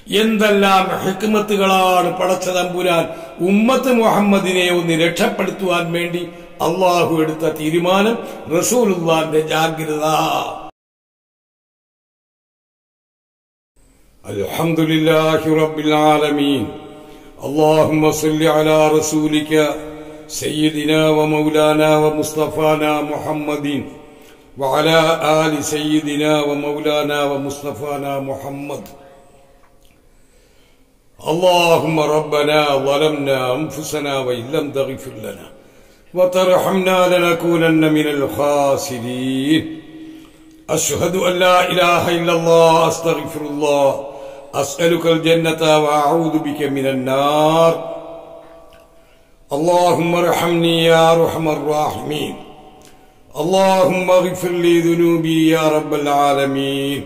എന്തെല്ലാം ഹിക്മത്തുകളാണ് പടച്ച തമ്പുരാൻ ഉമ്മത്ത് മുഹമ്മദിനെ ഒന്ന് രക്ഷപ്പെടുത്തുവാൻ വേണ്ടി അള്ളാഹു എടുത്ത തീരുമാനം റസൂലുള്ളാന്റെ ജാഗ്രത الحمد لله رب العالمين اللهم صل على رسولك سيدنا ومولانا ومصطفانا محمد وعلى آل سيدنا ومولانا ومصطفانا محمد اللهم ربنا ظلمنا أنفسنا وإن لم تغفر لنا وترحمنا لنكونن من الخاسرين أشهد أن لا إله إلا الله أستغفر الله أسألك الجنة وأعوذ بك من النار اللهم ارحمني يا أرحم الراحمين اللهم اغفر لي ذنوبي يا رب العالمين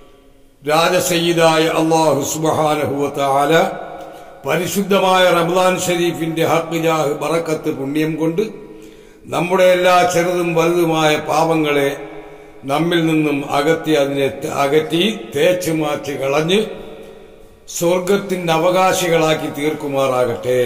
രാജസയ്യിദായ അള്ളാഹു സുബഹാനഹുവത്താല പരിശുദ്ധമായ റംസാൻ ഷരീഫിന്റെ ഹക്ക് ജാഹ് ബറക്കത്ത് പുണ്യം കൊണ്ട് നമ്മുടെ എല്ലാ ചെറുതും വലുതുമായ പാപങ്ങളെ നമ്മിൽ നിന്നും അകറ്റി അതിനെ ത- അകറ്റി തേച്ച് മാറ്റി കളഞ്ഞ് സ്വർഗത്തിന്റെ അവകാശികളാക്കി തീർക്കുമാറാകട്ടെ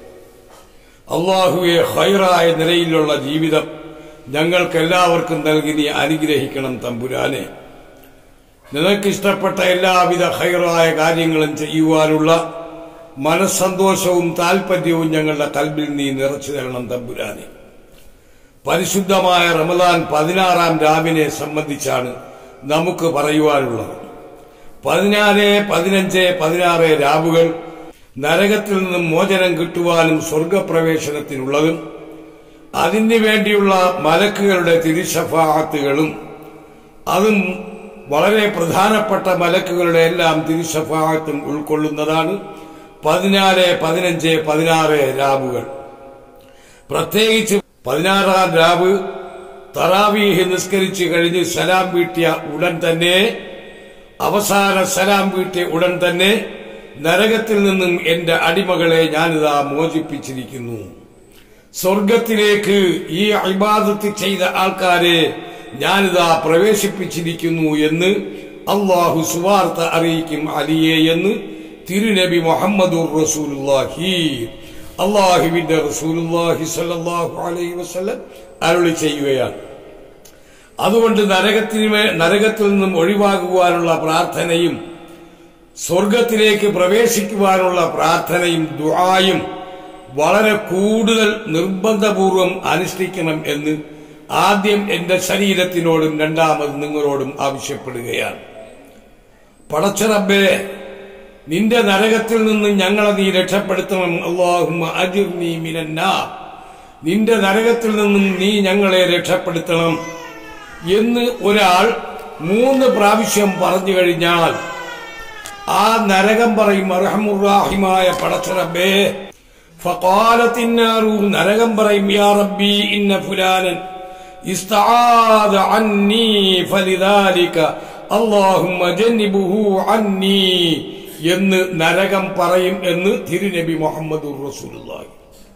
അള്ളാഹുവെ ഹൈറായ നിലയിലുള്ള ജീവിതം ഞങ്ങൾക്കെല്ലാവർക്കും നൽകി നീ അനുഗ്രഹിക്കണം തമ്പുരാനെ നിനക്കിഷ്ടപ്പെട്ട എല്ലാവിധ ഹൈറായ കാര്യങ്ങളും ചെയ്യുവാനുള്ള മനസ്സന്തോഷവും താല്പര്യവും ഞങ്ങളുടെ കൽബിൽ നീ നിറച്ചു തരണം തമ്പുരാനെ പരിശുദ്ധമായ റമദാൻ പതിനാറാം രാവിനെ സംബന്ധിച്ചാണ് നമുക്ക് പറയുവാനുള്ളത് പതിനാല് പതിനഞ്ച് പതിനാറ് രാവുകൾ നരകത്തിൽ നിന്നും മോചനം കിട്ടുവാനും സ്വർഗപ്രവേശനത്തിനുള്ളതും അതിനു വേണ്ടിയുള്ള മലക്കുകളുടെ തിരുശഫാത്തുകളും അതും വളരെ പ്രധാനപ്പെട്ട മലക്കുകളുടെ എല്ലാം തിരുശഫാത്തും ഉൾക്കൊള്ളുന്നതാണ് പതിനാല് പതിനഞ്ച് പതിനാറ് രാവുകൾ പ്രത്യേകിച്ച് പതിനാറാം രാവ് തറാവീഹ് നിസ്കരിച്ച് കഴിഞ്ഞ് സലാം വീട്ടിയ ഉടൻ തന്നെ അവസാന സലാം വീട്ടിയ ഉടൻ തന്നെ നരകത്തിൽ നിന്നും എന്റെ അടിമകളെ ഞാനിതാ മോചിപ്പിച്ചിരിക്കുന്നു സ്വർഗത്തിലേക്ക് ഈ ഇബാദത്ത് ചെയ്ത ആൾക്കാരെ ഞാനിതാ പ്രവേശിപ്പിച്ചിരിക്കുന്നു എന്ന് അള്ളാഹു സുവാർത്ത അറിയിക്കും അലിയെ എന്ന് തിരുനബി മുഹമ്മദുർ റസൂലുള്ളാഹി അള്ളാഹുവിന്റെ റസൂലുള്ളാഹി സല്ലല്ലാഹു അലൈഹി വസല്ലം അരുളി ചെയ്യുകയാണ് അതുകൊണ്ട് നരകത്തിന് മേ- നരകത്തിൽ നിന്നും ഒഴിവാകുവാനുള്ള പ്രാർത്ഥനയും സ്വർഗത്തിലേക്ക് പ്രവേശിക്കുവാനുള്ള പ്രാർത്ഥനയും ദുആയും വളരെ കൂടുതൽ നിർബന്ധപൂർവം അനുഷ്ഠിക്കണം എന്ന് ആദ്യം എന്റെ ശരീരത്തിനോടും രണ്ടാമത് നിങ്ങളോടും ആവശ്യപ്പെടുകയാണ് പടച്ചറബേ നിന്റെ നരകത്തിൽ നിന്ന് ഞങ്ങളെ നീ രക്ഷപ്പെടുത്തണം അള്ളാഹുമ്മ അജിർനി മിനന്നാർ നിന്റെ നരകത്തിൽ നിന്നും നീ ഞങ്ങളെ രക്ഷപ്പെടുത്തണം എന്ന് ഒരാൾ മൂന്ന് പ്രാവശ്യം പറഞ്ഞു കഴിഞ്ഞാൽ ആ നരകം പറയും അർഹമുറാഹിമായ പടച്ചറബേ ഫഖാലത്തിന്നാറു നരകം പറയും യാ റബ്ബി ഇന്ന ഫുലാനൻ ഇസ്തആദ അന്നി ഫലിദാലിക അല്ലാഹുമ്മ ജന്നിബുഹു അന്നി എന്ന് നരകം പറയും എന്ന് തിരുനബി മുഹമ്മദുർ റസൂലുള്ളാഹി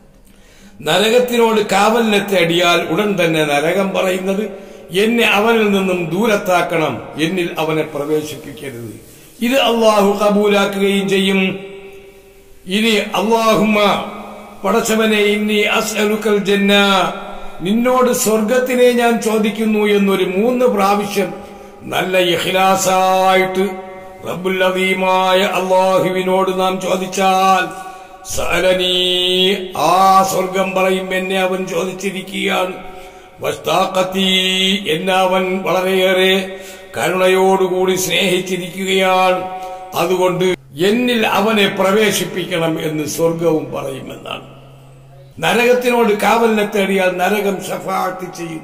നരകത്തിനോട് കാവലിനെ തേടിയാൽ ഉടൻ തന്നെ നരകം പറയുന്നത് എന്നെ അവനിൽ നിന്നും ദൂരത്താക്കണം എന്നിൽ അവനെ പ്രവേശിപ്പിക്കരുത് ഇത് അള്ളാഹു കബൂലാക്കുകയും ചെയ്യും ഇനി അള്ളാഹുമ്മ പടച്ചവനെ ഇന്നി അസ്അലുക്കൽ ജന്ന നിന്നോട് സ്വർഗത്തിനെ ഞാൻ ചോദിക്കുന്നു എന്നൊരു മൂന്ന് പ്രാവശ്യം നല്ല ഇഖ്ലാസായിട്ട് റബ്ബുൽ അദീമായ അള്ളാഹുവിനോട് നാം ചോദിച്ചാൽ സഅലനീ ആ സ്വർഗം പറയും എന്നെ അവൻ ചോദിച്ചിരിക്കുകയാണ് വസ്താക്കത്തി എന്നെ അവൻ വളരെയേറെ കരുണയോടുകൂടി സ്നേഹിച്ചിരിക്കുകയാണ് അതുകൊണ്ട് എന്നിൽ അവനെ പ്രവേശിപ്പിക്കണം എന്ന് സ്വർഗവും പറയുമെന്നാണ് നരകത്തിനോട് കാവലിനെ തേടിയാൽ നരകം ഷഫാത്ത് ചെയ്യും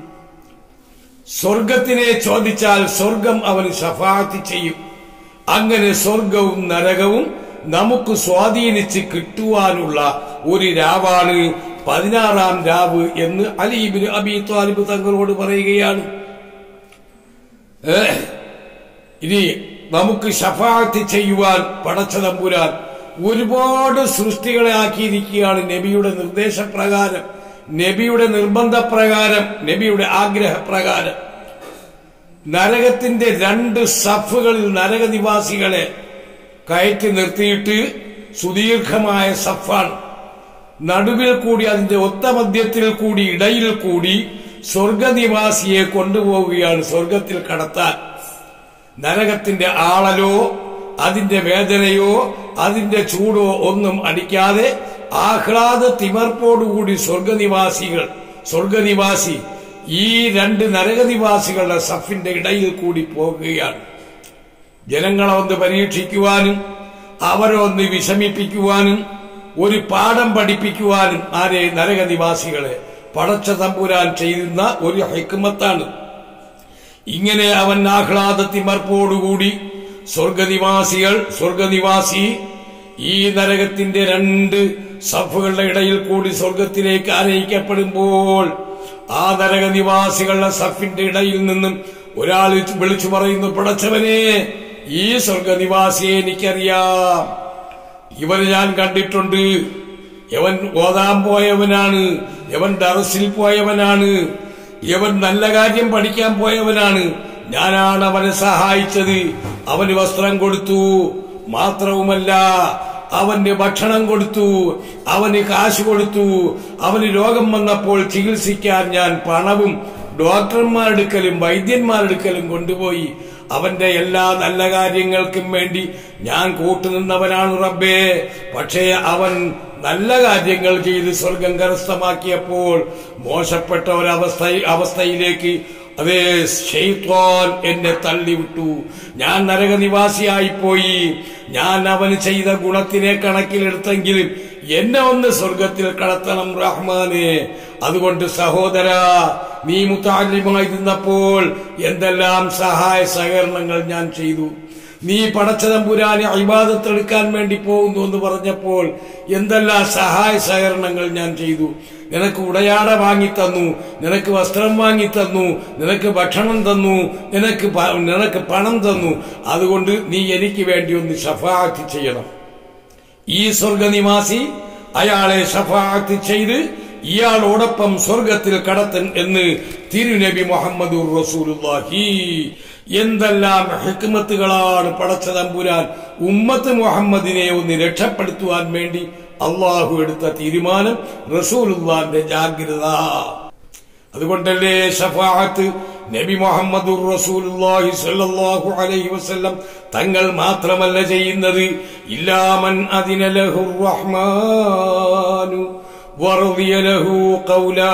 സ്വർഗത്തിനെ ചോദിച്ചാൽ സ്വർഗം അവന് ഷഫാത്ത് ചെയ്യും അങ്ങനെ സ്വർഗവും നരകവും നമുക്ക് സ്വാധീനിച്ച് കിട്ടുവാനുള്ള ഒരു രാവാണ് പതിനാറാം രാവ് എന്ന് അലീബിന് അബി താലിബ് തങ്ങളോട് പറയുകയാണ് ഏ, ഇനി നമുക്ക് ഷഫാത്ത് ചെയ്യുവാൻ പടച്ച തമ്പുരാൻ ഒരുപാട് സൃഷ്ടികളെ ആക്കിയിരിക്കുകയാണ് നബിയുടെ നിർദ്ദേശപ്രകാരം നബിയുടെ നിർബന്ധപ്രകാരം നബിയുടെ ആഗ്രഹപ്രകാരം നരകത്തിന്റെ രണ്ട് സഫുകളിൽ നരകനിവാസികളെ കയറ്റി നിർത്തിയിട്ട് സുദീർഘമായ സഫാണ് നടുവിൽ കൂടി അതിന്റെ ഒത്ത മധ്യത്തിൽ കൂടി ഇടയിൽ കൂടി സ്വർഗനിവാസിയെ കൊണ്ടുപോവുകയാണ് സ്വർഗത്തിൽ കടത്താൻ നരകത്തിന്റെ ആളലോ അതിന്റെ വേദനയോ അതിന്റെ ചൂടോ ഒന്നും അടിക്കാതെ ആഹ്ലാദ തിമർപ്പോടുകൂടി സ്വർഗനിവാസികൾ സ്വർഗനിവാസി ഈ രണ്ട് നരകനിവാസികളുടെ സഫിന്റെ ഇടയിൽ കൂടി പോകുകയാണ് ജനങ്ങളെ ഒന്ന് പരീക്ഷിക്കുവാനും അവരെ ഒന്ന് വിഷമിപ്പിക്കുവാനും ഒരു പാഠം പഠിപ്പിക്കുവാനും ആരെ നരകനിവാസികളെ പടച്ച തമ്പുരാൻ ചെയ്യുന്ന ഒരു ഹൈക്കുമത്താണ് ഇങ്ങനെ അവൻ ആഹ്ലാദത്തിമർപ്പോടുകൂടി സ്വർഗനിവാസികൾ സ്വർഗനിവാസി ഈ നരകത്തിന്റെ രണ്ട് സഫുകളുടെ ഇടയിൽ കൂടി സ്വർഗത്തിലേക്ക് ആനയിക്കപ്പെടുമ്പോൾ ആ നരകനിവാസികളുടെ സഫിന്റെ ഇടയിൽ നിന്നും ഒരാൾ വിളിച്ചു പറയുന്നു പടച്ചവനെ ഈ സ്വർഗനിവാസിയെ എനിക്കറിയാം ഇവന് ഞാൻ കണ്ടിട്ടുണ്ട് യവൻ ഓതാൻ പോയവനാണ് യവൻ ഡറസിൽ പോയവനാണ് യവൻ നല്ല കാര്യം പഠിക്കാൻ പോയവനാണ് ഞാനാണ് അവനെ സഹായിച്ചത് അവന് വസ്ത്രം കൊടുത്തു മാത്രവുമല്ല അവന് ഭക്ഷണം കൊടുത്തു അവന് കാശ് കൊടുത്തു അവന് രോഗം വന്നപ്പോൾ ചികിത്സിക്കാൻ ഞാൻ പണവും ഡോക്ടർമാരെടുക്കലും വൈദ്യന്മാരെടുക്കലും കൊണ്ടുപോയി അവന്റെ എല്ലാ നല്ല കാര്യങ്ങൾക്കും വേണ്ടി ഞാൻ കൂട്ടുനിന്നവനാണ് റബ്ബേ പക്ഷേ അവൻ നല്ല കാര്യങ്ങൾ ചെയ്ത് സ്വർഗം കരസ്ഥമാക്കിയപ്പോൾ മോശപ്പെട്ട ഒരവസ്ഥ അവസ്ഥയിലേക്ക് അതേ ഷെയ്ത്വാൻ എന്നെ തള്ളിവിട്ടു ഞാൻ നരകനിവാസിയായി പോയി ഞാൻ അവന് ചെയ്ത ഗുണത്തിനെ കണക്കിലെടുത്തെങ്കിലും എന്നെ ഒന്ന് സ്വർഗത്തിൽ കടത്തണം റഹ്മാനെ അതുകൊണ്ട് സഹോദര നീ മുത്താലിമായി നിന്നപ്പോൾ എന്തെല്ലാം സഹായ സഹകരണങ്ങൾ ഞാൻ ചെയ്തു നീ പടച്ചതമ്പുരാനെ അഭിബാധത്തെടുക്കാൻ വേണ്ടി പോകുന്നു എന്ന് പറഞ്ഞപ്പോൾ എന്തെല്ലാം സഹായ സഹകരണങ്ങൾ ഞാൻ ചെയ്തു നിനക്ക് ഉടയാട വാങ്ങിത്തന്നു നിനക്ക് വസ്ത്രം വാങ്ങിത്തന്നു നിനക്ക് ഭക്ഷണം തന്നു നിനക്ക് പ- നിനക്ക് പണം തന്നു അതുകൊണ്ട് നീ എനിക്ക് വേണ്ടി ഒന്ന് ഷഫാത്ത് ചെയ്യണം ഈ സ്വർഗനിവാസി അയാളെ ഷഫാത്ത് ചെയ്ത് ഇയാളോടൊപ്പം സ്വർഗത്തിൽ കടത്തൻ എന്ന് തിരുനബി മുഹമ്മദ് റസൂലുള്ളാഹി എന്തെല്ലാം ഹിക്മത്തുകളാണ് പടച്ച തമ്പുരാൻ ഉമ്മത്ത് മുഹമ്മദിനെ ഒന്ന് രക്ഷപ്പെടുത്തുവാൻ വേണ്ടി അള്ളാഹു എടുത്ത തീരുമാനം റസൂലുള്ളാന്റെ ജാഗ്രത അതുകൊണ്ടല്ലേ ഷഫാഅത്ത് നബി മുഹമ്മദ് റസൂലുള്ളാഹി സ്വല്ലല്ലാഹു അലൈഹി വസല്ലം തങ്ങൾ മാത്രമല്ല ചെയ്യുന്നത് ഇല്ലാമൻ അതിന ലഹു റഹ്മാനു വറദിയ ലഹു ഖൗലാ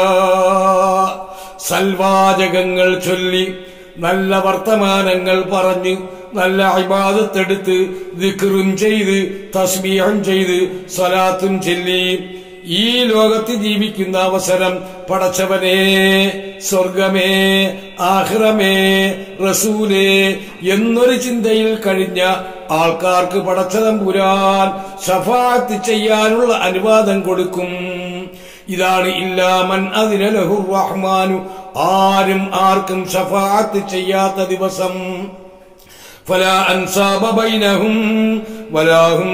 സൽവാചകങ്ങൾ ചൊല്ലി നല്ല വർത്തമാനങ്ങൾ പറഞ്ഞ് നല്ല ഇബാദത്തെടുത്ത് ദിക്റും ചെയ്ത് തസ്ബീഹും ചെയ്ത് സ്വലാത്തും ചൊല്ലി ഈ ലോകത്ത് ജീവിക്കുന്ന അവസരം പടച്ചവനെ സ്വർഗമേ ആഹ്റമേ റസൂലേ എന്നൊരു ചിന്തയിൽ കഴിഞ്ഞ ആൾക്കാർക്ക് പടച്ചതം പുരാൻ ഷഫാത്ത് ചെയ്യാനുള്ള അനുവാദം കൊടുക്കും ഇതാണ് ഇല്ലാമൻ അതിന ലഹു റഹ്മാനു ആരും ആർക്കും ഷഫാത്ത് ചെയ്യാത്ത ദിവസം فلا أنساب بينهم ولا هم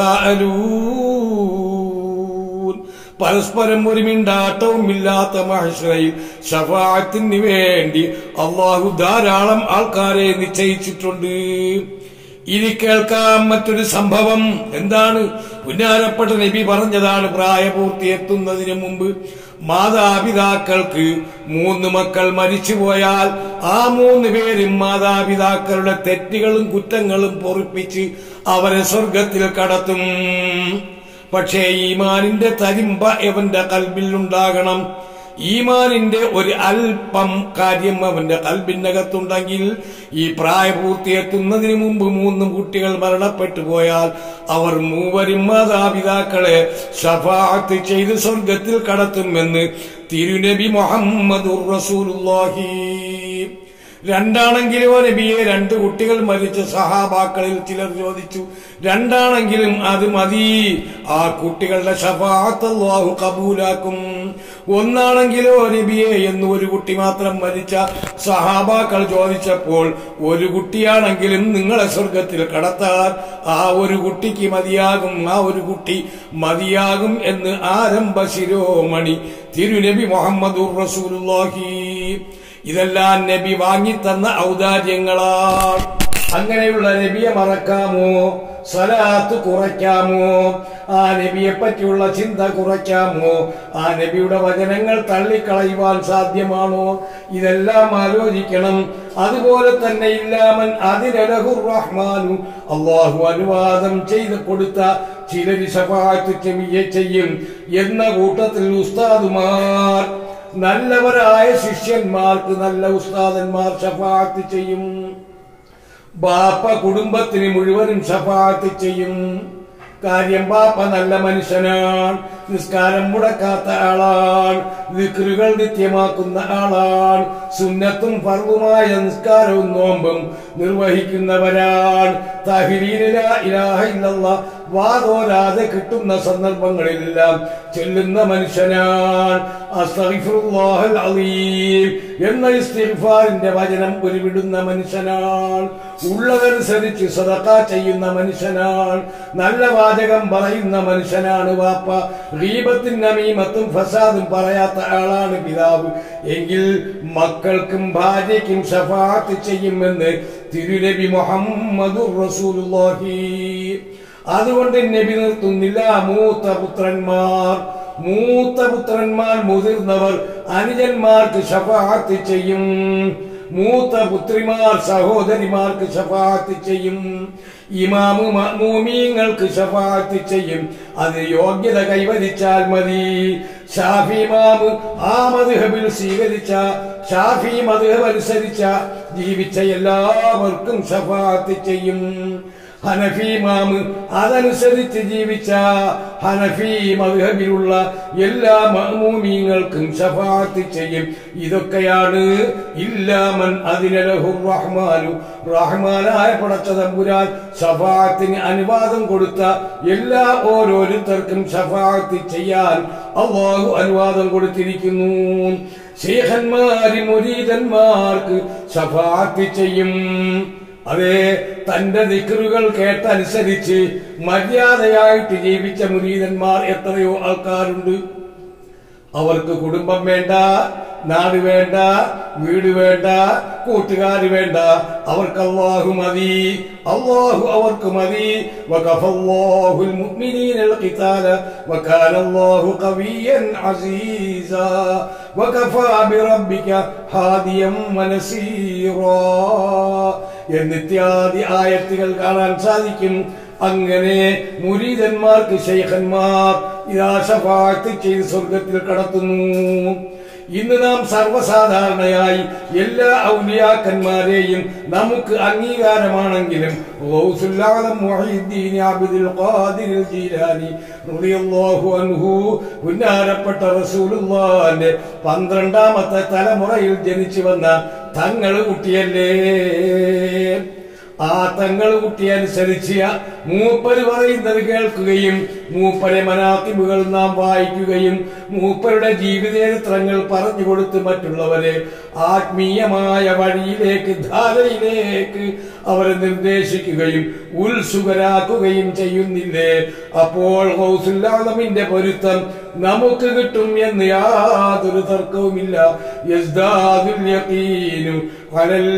يتساءلون പരസ്പരം ഒരു മിണ്ടാട്ടവും ഇല്ലാത്ത മഹശ്രയിൽ ഷഫാത്തിന് വേണ്ടി അള്ളാഹു ധാരാളം ആൾക്കാരെ നിശ്ചയിച്ചിട്ടുണ്ട് ഇനി കേൾക്കാം മറ്റൊരു സംഭവം എന്താണ് പുന്നാരപ്പെട്ട നബി പറഞ്ഞതാണ് പ്രായപൂർത്തി എത്തുന്നതിന് മുമ്പ് മാതാപിതാക്കൾക്ക് മൂന്ന് മക്കൾ മരിച്ചുപോയാൽ ആ മൂന്ന് പേരും മാതാപിതാക്കളുടെ തെറ്റുകളും കുറ്റങ്ങളും പൊറിപ്പിച്ച് അവരെ സ്വർഗത്തിൽ കടത്തും പക്ഷേ ഈമാനിന്റെ തരിമ്പ അവന്റെ കൽബിൽ ഉണ്ടാകണം ഈമാനിന്റെ ഒരു അല്പം കാര്യം അവന്റെ കൽബിനകത്തുണ്ടെങ്കിൽ ഈ പ്രായപൂർത്തിയെത്തുന്നതിന് മുമ്പ് മൂന്ന് കുട്ടികൾ മരണപ്പെട്ടു പോയാൽ അവർ മൂവരും മാതാപിതാക്കളെ ഷഫാത്ത് ചെയ്ത് സ്വർഗത്തിൽ കടത്തുമെന്ന് തിരുനബി മുഹമ്മദ് റസൂലുള്ളാഹി രണ്ടാണെങ്കിലും ഓ നബിയെ രണ്ട് കുട്ടികൾ മരിച്ച സഹാബാക്കളിൽ ചിലർ ചോദിച്ചു രണ്ടാണെങ്കിലും അത് മതി ആ കുട്ടികളുടെ ഷഫാത്ത് അല്ലാഹു കബൂലാക്കും ഒന്നാണെങ്കിലോ നബിയെ എന്ന് ഒരു കുട്ടി മാത്രം മരിച്ച സഹാബാക്കൾ ചോദിച്ചപ്പോൾ ഒരു കുട്ടിയാണെങ്കിലും നിങ്ങളെ സ്വർഗത്തിൽ കടത്താൻ ആ ഒരു കുട്ടിക്ക് മതിയാകും ആ ഒരു കുട്ടി മതിയാകും എന്ന് ആരംഭ ശിരോമണി തിരുനബി മുഹമ്മദുർ റസൂലുള്ളാഹി ഇതെല്ലാം നബി വാങ്ങിത്തന്ന ഔദാര്യങ്ങളാണ് അങ്ങനെയുള്ള നബിയെ മറക്കാമോ സ്വലാത്ത് കുറയ്ക്കാമോ ആ നബിയെ പറ്റിയുള്ള ചിന്ത കുറയ്ക്കാമോ ആ നബിയുടെ വചനങ്ങൾ തള്ളിക്കളയുവാൻ സാധ്യമാണോ ഇതെല്ലാം ആലോചിക്കണം അതുപോലെ തന്നെ ഇല്ലാമൻ അതിനലഹുർ റഹ്മാനു അള്ളാഹു അനുവാദം ചെയ്ത് കൊടുത്ത ചിലര് ശഫാത്ത് ചെവിയെ ചെയ്യും എന്ന കൂട്ടത്തിൽ ഉസ്താദുമാർ നല്ലവരായ ശിഷ്യന്മാർക്ക് നല്ല ഉസ്താദന്മാർ ശഫാത്ത് ചെയ്യും ബാപ്പ കുടുംബത്തിന് മുഴുവനും ശഫാത്ത് ചെയ്യും കാര്യം ബാപ്പ നല്ല മനുഷ്യനാണ് നിസ്കാരം മുടക്കാത്ത ആളാണ് വിക്രുകൾ നിത്യമാക്കുന്ന ആളാണ് സുന്നത്തും ഫർവുമായ നിസ്കാരവും നോമ്പും നിർവഹിക്കുന്നവരാണ് തഹ്ലീലില ഇലാഹ ഇല്ലല്ലാഹ് വാതോരാതെ കിട്ടുന്ന സന്ദർഭങ്ങളിലെല്ലാം ചെല്ലുന്ന മനുഷ്യനാണ് അസ്തഗ്ഫിറുല്ലാഹൽ അലീം എന്ന ഇസ്തിഗ്ഫാറിന്റെ വചനം ഉരുവിടുന്ന മനുഷ്യനാണ് ഉള്ളതനുസരിച്ച് സദക്ക ചെയ്യുന്ന മനുഷ്യനാണ് നല്ല വാചകം പറയുന്ന മനുഷ്യനാണ് വാപ്പ ഗീബത്തും നമീമത്തും ഫസാദും പറയാത്ത ആളാണ് പിതാവ് എങ്കിൽ മക്കൾക്കും ഭാര്യയ്ക്കും ഷഫാത്ത് ചെയ്യുമെന്ന് തിരുനബി മുഹമ്മദുർ റസൂലുള്ളാഹി അതുകൊണ്ട് നബി നിർത്തുന്നില്ല മൂത്ത പുത്രന്മാർ മൂത്ത പുത്രന്മാർ മുതിർന്നവർ അനുജന്മാർക്ക് ഷഫാത്ത് ചെയ്യും മൂത്ത പുത്രിമാർ സഹോദരിമാർക്ക് ഷഫാത്ത് ചെയ്യും ഇമാമ് മൂമീങ്ങൾക്ക് ഷഫാത്ത് ചെയ്യും അത് യോഗ്യത കൈവരിച്ചാൽ മതി ഷാഫി ഇമാമ് ആ മധുഹബിൽ സ്വീകരിച്ച ഷാഫി മധുഹബ് അനുസരിച്ച ജീവിച്ച എല്ലാവർക്കും ഷഫാത്ത് ചെയ്യും ഹനഫി മാമ് അതനുസരിച്ച് ജീവിച്ച ഹനഫി മധുഹബിലുള്ള എല്ലാ മഹ്മൂമീങ്ങൾക്കും ഷഫാത്ത് ചെയ്യും ഇതൊക്കെയാണ് ഇല്ലാമൻ അതിനലഹു റഹ്മാനു റഹ്മാനായ പടച്ച തമ്പുരാൻ ഷഫാത്തിന് അനുവാദം കൊടുത്ത എല്ലാ ഓരോരുത്തർക്കും ഷഫാത്ത് ചെയ്യാൻ അള്ളാഹു അനുവാദം കൊടുത്തിരിക്കുന്നു ശേഖന്മാരി മുരീതന്മാർക്ക് ഷഫാത്ത് ചെയ്യും അതെ തന്റെ ദിക്കറുകൾ കേട്ടനുസരിച്ച് മര്യാദയായിട്ട് ജീവിച്ച മുരീതന്മാർ എത്രയോ ആൾക്കാരുണ്ട് അവർക്ക് കുടുംബം വേണ്ട നാട് വേണ്ട വീട് വേണ്ട കൂട്ടുകാര് വേണ്ട അവർക്ക് അള്ളാഹു മതി അള്ളാഹു അവർക്ക് മതി വകഫല്ലാഹുൽ മുഅ്മിനീനൽ ഖിതാല വകാന അല്ലാഹു ഖവിയ്യൻ അസീസാ വകഫാ ബിറബ്ബിക ഹാദിയം വനസീറാ എന്നിത്യാദി ആയത്തുകൾ കാണാൻ സാധിക്കും അങ്ങനെ മുരീതന്മാർക്ക് ശൈഖന്മാർ ഇതാ ഷഫാത്ത് ചെയ്ത് സ്വർഗത്തിൽ കടത്തുന്നു ഇന്ന് നാം സർവ്വസാധാരണയായി എല്ലാ ഔലിയാക്കന്മാരെയും നമുക്ക് അംഗീകാരമാണെങ്കിലും ഗൗസുല്ലാദം മുഹീദ്ദീൻ അബ്ദുൽ ഖാദിർ ജീലാനി റളിയല്ലാഹു അൻഹു പുന്നാരപ്പെട്ട റസൂലുള്ളാഹിന്റെ പന്ത്രണ്ടാമത്തെ തലമുറയിൽ ജനിച്ചു വന്ന തങ്ങൾ കുട്ടിയല്ലേ ആ തങ്ങൾ കുട്ടി അനുസരിച്ച് മൂപ്പര് പറയുന്നത് കേൾക്കുകയും മൂപ്പരെ മനാത്തിബുകൾ നാം വായിക്കുകയും മൂപ്പരുടെ ജീവിതചരിത്രങ്ങൾ പറഞ്ഞു കൊടുത്ത് മറ്റുള്ളവരെ ആത്മീയമായ വഴിയിലേക്ക് ധാരയിലേക്ക് അവരെ നിർദ്ദേശിക്കുകയും ഉത്സുകരാക്കുകയും ചെയ്യുന്നില്ലേ അപ്പോൾ ഹൗസുല്ലാദമിന്റെ പൊരുത്തം നമുക്ക് കിട്ടും എന്ന് യാതൊരു തർക്കവുമില്ല യസ്ദാദുൽ യഖീനു അലൽ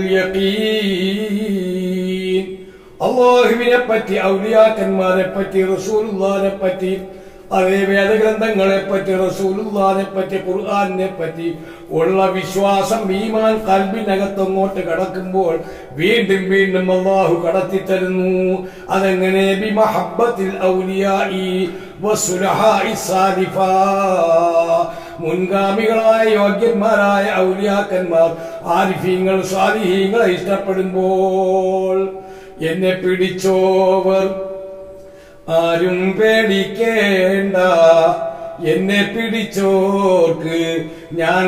യഖീൻ അള്ളാഹുവിനെ പറ്റി ഔലിയാക്കന്മാരെ പറ്റി റസൂലുള്ളാനെ പറ്റി അതേ വേദഗ്രന്ഥങ്ങളെ പറ്റി റസൂലുള്ളാനെ പറ്റി ഖുർആാനെ പറ്റി ഉള്ള വിശ്വാസം ഈമാൻ കൽബിനകത്തങ്ങോട്ട് കടക്കുമ്പോൾ വീണ്ടും വീണ്ടും അള്ളാഹു കടത്തിത്തരുന്നു അതെങ്ങനെ ബിമഹബത്തിൽ ഔലിയായി വസുലഹായി സാരിഫാ മുൻഗാമികളായ യോഗ്യന്മാരായ ഔലിയാക്കന്മാർ ആരിഫീങ്ങൾ സ്വാലിഹീങ്ങളെ ഇഷ്ടപ്പെടുമ്പോൾ എന്നെ പിടിച്ചോവർ ആരും പേടിക്കേണ്ട എന്നെ പിടിച്ചോർക്ക് ഞാൻ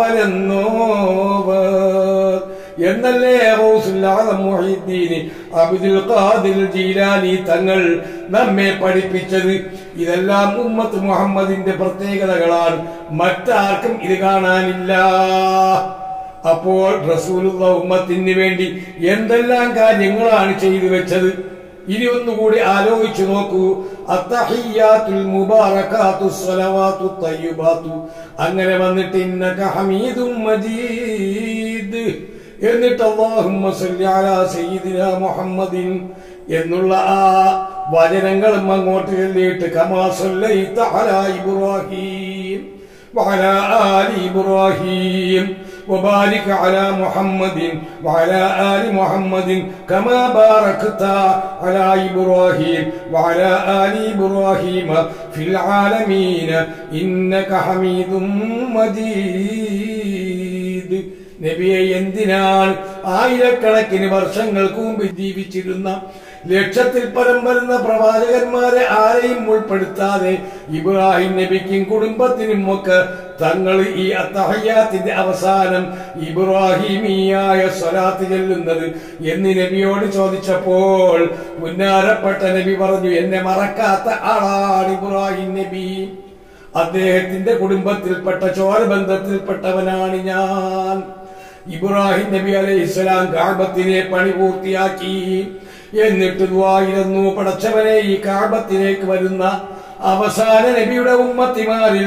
കാവലെന്നോവർ എന്നല്ലേ മുഹീദ്ദീൻ അബ്ദുൽ ഖാദിർ ജീലാനി തങ്ങൾ നമ്മെ പഠിപ്പിച്ചത് ഇതെല്ലാം ഉമ്മത്ത് മുഹമ്മദിന്റെ പ്രത്യേകതകളാണ് മറ്റാർക്കും ഇത് കാണാനില്ല അപ്പോൾ റസൂലുള്ള ഉമ്മത്തിന് വേണ്ടി എന്തെല്ലാം കാര്യങ്ങളാണ് ചെയ്തു വെച്ചത് ഇനി ഒന്നുകൂടി ആലോചിച്ചു നോക്കൂ അത്തഹിയാത്തുൽ മുബാറകാത്തു സ്വലവാത്തു തയ്യുബാത്തു അങ്ങനെ വന്നിട്ട് ഇന്നക ഹമീദും മജീദ് എന്നിട്ട് അള്ളാഹുമ്മ സല്ലി അലാ സയ്യിദിന മുഹമ്മദിൻ എന്നുള്ള ആ വചനങ്ങളും അങ്ങോട്ട് ചൊല്ലിയിട്ട് കമാ സല്ലൈത അലാ ഇബ്രാഹീം وعلى آل إبراهيم وبارك على محمد وعلى آل محمد كما باركت على إبراهيم وعلى آل إبراهيم في العالمين إنك حميد مجيد നബിയെ എന്തിനാണ് ആയിരക്കണക്കിന് വർഷങ്ങൾക്ക് മുമ്പ് ജീവിച്ചിരുന്ന ലക്ഷത്തിൽ പരം വരുന്ന പ്രവാചകന്മാരെ ആരെയും ഉൾപ്പെടുത്താതെ ഇബ്രാഹിം നബിക്കും കുടുംബത്തിനും ഒക്കെ തങ്ങൾ ഈ അത്തഹയ്യാത്തിന്റെ അവസാനം ഇബ്രാഹിമിയായ സ്വലാത്ത് ചെല്ലുന്നത് എന്ന് നബിയോട് ചോദിച്ചപ്പോൾ പുന്നാരപ്പെട്ട നബി പറഞ്ഞു എന്നെ മറക്കാത്ത ആളാണ് ഇബ്രാഹിം നബി അദ്ദേഹത്തിന്റെ കുടുംബത്തിൽപ്പെട്ട ചോരബന്ധത്തിൽപ്പെട്ടവനാണ് ഞാൻ ഇബ്രാഹിം നബി അലൈഹി ഇസ്ലാം കാബത്തിനെ പണി പൂർത്തിയാക്കി എന്നിട്ട് ദുആയിരുന്നു പടച്ചവനെ ഈ കാബത്തിലേക്ക് വരുന്ന അവസാന നബിയുടെ ഉമ്മത്തിമാരിൽ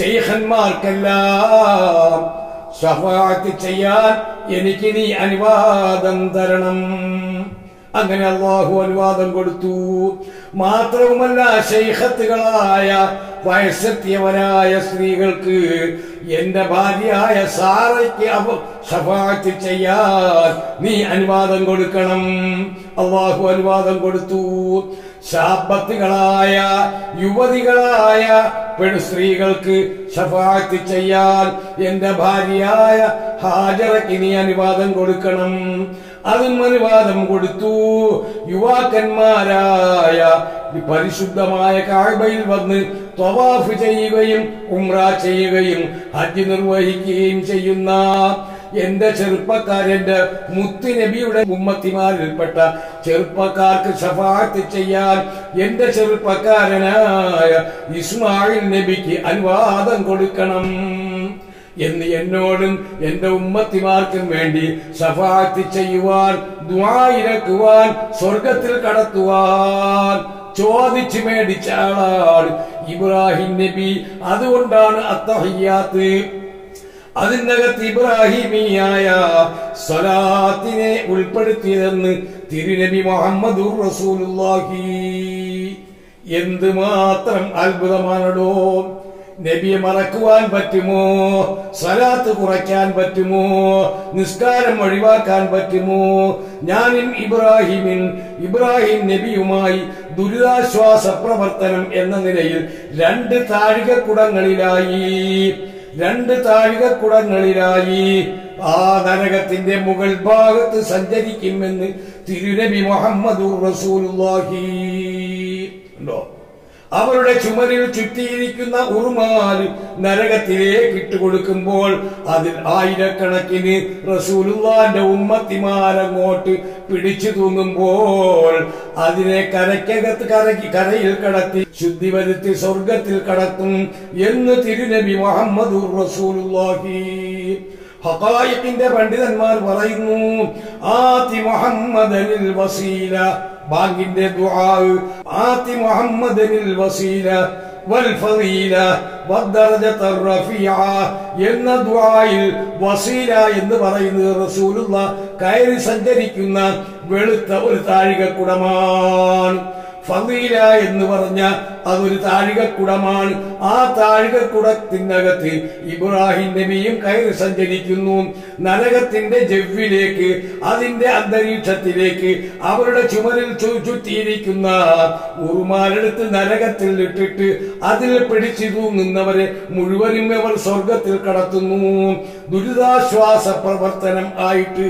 ശൈഖന്മാർക്കെല്ലാം ഷഫാഅത്ത് ചെയ്യാൻ എനിക്ക് നീ അനുവാദം തരണം അങ്ങനെ അള്ളാഹു അനുവാദം കൊടുത്തു മാത്രവുമല്ല ശൈഖത്തുകളായ വയസ്സെത്തിയവരായ സ്ത്രീകൾക്ക് എന്റെ ഭാര്യയായ സാറയ്ക്ക് അവ ഷഫാത്ത് ചെയ്യാൻ നീ അനുവാദം കൊടുക്കണം അള്ളാഹു അനുവാദം കൊടുത്തു ശാപത്തുകളായ യുവതികളായ പെൺ സ്ത്രീകൾക്ക് ഷഫാത്ത് ചെയ്യാൻ എന്റെ ഭാര്യയായ ഹാജറയ്ക്ക് നീ അനുവാദം കൊടുക്കണം അതും അനുവാദം കൊടുത്തു യുവാക്കന്മാരായ ഈ പരിശുദ്ധമായ കാഴ്ബയിൽ വന്ന് ത്വവാഫ് ചെയ്യുകയും ഉംറ ചെയ്യുകയും ഹജ്ജ് നിർവഹിക്കുകയും ചെയ്യുന്ന എന്റെ ചെറുപ്പക്കാരന്റെ മുത്ത് നബിയുടെ ഉമ്മത്തിമാരിൽപ്പെട്ട ചെറുപ്പക്കാർക്ക് ഷഫാത്ത് ചെയ്യാൻ എന്റെ ചെറുപ്പക്കാരനായ ഇസ്മായിൽ നബിക്ക് അനുവാദം കൊടുക്കണം എന്ന് എന്നോടും എന്റെ ഉമ്മത്തിമാർക്കും വേണ്ടി സഫാത്ത് ചെയ്യുവാൻ ദ്വായിരക്കുവാൻ സ്വർഗത്തിൽ കടത്തുവാൻ ചോദിച്ചു മേടിച്ച ആളാണ് ഇബ്രാഹിം നബി അതുകൊണ്ടാണ് അത്തഹയ്യാത്ത് അതിനകത്ത് ഇബ്രാഹിമിയായ സ്വലാത്തിനെ ഉൾപ്പെടുത്തിയതെന്ന് തിരുനബി മുഹമ്മദ് റസൂലുള്ളാഹി എന്തുമാത്രം അത്ഭുതമാണടോ നബിയെ മറക്കുവാൻ പറ്റുമോ സലാത്ത് കുറയ്ക്കാൻ പറ്റുമോ നിസ്കാരം ഒഴിവാക്കാൻ പറ്റുമോ ഞാനും ഇബ്രാഹിമിൻ ഇബ്രാഹിം നബിയുമായി ദുരിതാശ്വാസ പ്രവർത്തനം എന്ന നിലയിൽ രണ്ട് താഴികക്കുടങ്ങളിലായി രണ്ട് താഴികക്കുടങ്ങളിലായി ആ നരകത്തിന്റെ മുകൾ ഭാഗത്ത് സഞ്ചരിക്കുമെന്ന് തിരുനബി മുഹമ്മദ് റസൂലുള്ളാഹി ഉണ്ടോ അവരുടെ ചുമരിൽ ചുറ്റിയിരിക്കുന്ന ഉറുമാൽ നരകത്തിലേക്ക് ഇട്ടുകൊടുക്കുമ്പോൾ അതിൽ ആയിരക്കണക്കിന് റസൂലുള്ളാന്റെ ഉമ്മത്തിമാരങ്ങോട്ട് പിടിച്ചു തൂങ്ങുമ്പോൾ അതിനെ കരയ്ക്കകത്ത് കരക്കി കരയിൽ കടത്തി ശുദ്ധി വരുത്തി സ്വർഗത്തിൽ കടത്തും എന്ന് തിരുനബി മുഹമ്മദ് റസൂലുള്ളാഹി ഹഖായിഖിന്റെ പണ്ഡിതന്മാർ പറയുന്നു ആതി മുഹമ്മദനിൽ വസീല ബാങ്കിന്റെ ദുആ ആതി മുഹമ്മദനിൽ വസീല വൽഫളീല വദ്ദറജത റഫീഅ എന്ന ദുആയിൽ വസീല എന്ന് പറയുന്നത് റസൂലുള്ള കയറി സഞ്ചരിക്കുന്ന വെളുത്ത ഒരു താഴികക്കുടമാണ് ഫീല എന്ന് പറഞ്ഞ അതൊരു താഴികക്കുടമാണ് ആ താഴികക്കുടത്തിനകത്ത് ഇബ്രാഹിം നബിയും കയറി സഞ്ചരിക്കുന്നു നരകത്തിന്റെ ജവ്വിലേക്ക് അതിന്റെ അന്തരീക്ഷത്തിലേക്ക് അവരുടെ ചുമരിൽ ചു- ചുറ്റിയിരിക്കുന്ന ഉറുമാലെടുത്ത് നരകത്തിൽ ഇട്ടിട്ട് അതിൽ പിടിച്ചു തൂങ്ങുന്നവരെ മുഴുവനും അവർ സ്വർഗത്തിൽ കടത്തുന്നു ദുരിതാശ്വാസ പ്രവർത്തനം ആയിട്ട്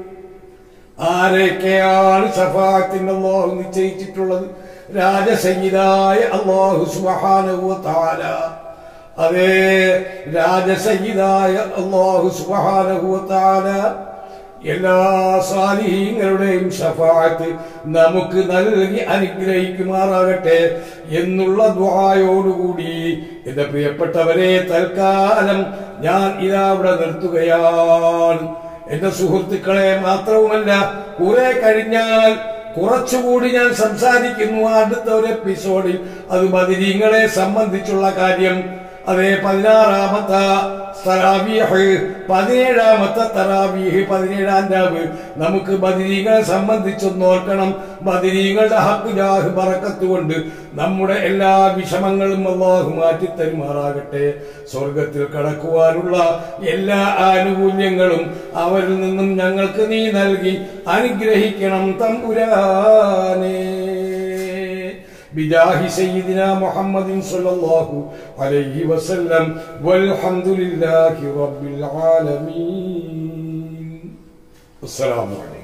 ആരൊക്കെയാണ് സഫാത്തിന്റെ അള്ളാഹു നിശ്ചയിച്ചിട്ടുള്ളത് രാജസംഗീതായ അള്ളാഹു സുബ്ഹാനഹു വ തആല അതേ രാജസംഗീതായ അള്ളാഹു സുബ്ഹാനഹു വ തആല എല്ലാ സാലിഹീങ്ങളുടെയും ഷഫാഅത്ത് നമുക്ക് നൽകി അനുഗ്രഹിക്കുമാറാകട്ടെ എന്നുള്ള ദുആയോടുകൂടി എന്റെ പ്രിയപ്പെട്ടവരെ തൽക്കാലം ഞാൻ ഇതാ ഇവിടെ നിർത്തുകയാണ് എന്റെ സുഹൃത്തുക്കളെ മാത്രവുമല്ല കുറെ കഴിഞ്ഞാൽ കുറച്ചുകൂടി ഞാൻ സംസാരിക്കുന്നു അടുത്ത ഒരു എപ്പിസോഡിൽ അത് ബദിരീങ്ങളെ സംബന്ധിച്ചുള്ള കാര്യം അതേ പതിനാറാമത്തെ തറാവീഹ് പതിനേഴാമത്തെ തറാവീഹ് പതിനേഴാം രാവ് നമുക്ക് ബദിരീകളെ സംബന്ധിച്ചൊന്ന് ഓർക്കണം ബദിരീകളുടെ ഹക്ക് ജാഹ് ബറക്കത്ത് കൊണ്ട് നമ്മുടെ എല്ലാ വിഷമങ്ങളും അള്ളാഹു മാറ്റി തരുമാറാകട്ടെ സ്വർഗത്തിൽ കടക്കുവാനുള്ള എല്ലാ ആനുകൂല്യങ്ങളും അവരിൽ നിന്നും ഞങ്ങൾക്ക് നീ നൽകി അനുഗ്രഹിക്കണം തമ്പുരാനേ بجاه سيدنا محمد صلى الله عليه وسلم والحمد لله رب العالمين السلام عليكم